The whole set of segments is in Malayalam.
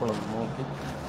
സാമ്പിളൊന്ന് നോക്കി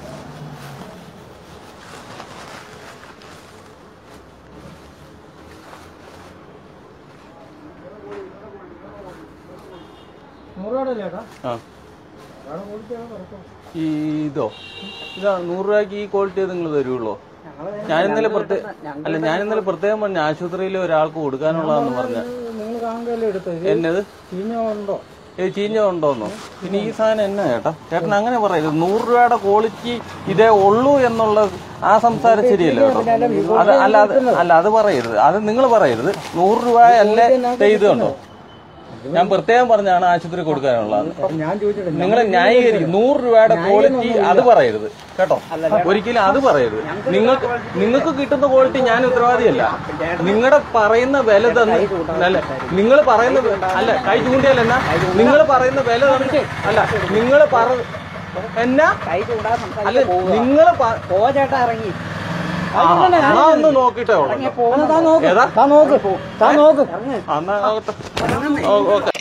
നൂറുപാടല്ലേ ചേട്ടാ ആ വേറെ കൊടുത്താണ് കുഴപ്പം ഈ ഇതോ ഇതാ നൂറ് രൂപയ്ക്ക് ഈ ക്വാളിറ്റി നിങ്ങൾ തരുള്ളൂ ഞാൻ ഇന്നലെ പ്രത്യേക അല്ല ഞാൻ ഇന്നലെ പ്രത്യേകം പറഞ്ഞ ആശുപത്രിയിൽ ഒരാൾക്ക് കൊടുക്കാനുള്ളതെന്ന് പറഞ്ഞ നിങ്ങൾ കാണുകയല്ലേ എടുത്തത് എന്നത് ചീഞ്ഞ ഉണ്ടോ ഏ ചീഞ്ഞ ഉണ്ടോന്നോ പിന്നെ ഈ സാധനം എന്നാ ചേട്ടാ ചേട്ടൻ അങ്ങനെ പറയരുത് നൂറ് രൂപയുടെ ക്വാളിറ്റി ഇതേ ഉള്ളൂ എന്നുള്ള ആ സംസാരം ശരിയല്ല കേട്ടോ അത് അല്ല അത് അല്ല അത് പറയരുത് അത് നിങ്ങൾ പറയരുത് നൂറ് രൂപ അല്ലേ ഇത് കണ്ടോ ഞാൻ പ്രത്യേകം പറഞ്ഞാണ് ആശുപത്രി കൊടുക്കാനുള്ളത് ഞാൻ ചോദിച്ചിട്ട് നിങ്ങൾ ന്യായീകരിക്കും നൂറ് രൂപയുടെ ക്വാളിറ്റി അത് പറയരുത് കേട്ടോ ഒരിക്കലും അത് പറയരുത് നിങ്ങൾക്ക് നിങ്ങൾക്ക് കിട്ടുന്ന ക്വാളിറ്റി ഞാൻ ഉത്തരവാദിയല്ല നിങ്ങളുടെ പറയുന്ന വില തന്ന് അല്ല നിങ്ങൾ പറയുന്ന വെ- അല്ല കൈ ചൂണ്ടിയല്ല നിങ്ങൾ പറയുന്ന വില തന്ന് അല്ല നിങ്ങൾ പറ എന്നാ കൈ ചൂടാ അല്ല നിങ്ങൾ പോ ചേട്ടാ ഇറങ്ങി ഒന്ന് നോക്കിട്ടേ ഉള്ളൂ താൻ നോക്ക് ഏതാ താൻ നോക്ക് താൻ നോക്ക് എന്നാ ഓക്കെ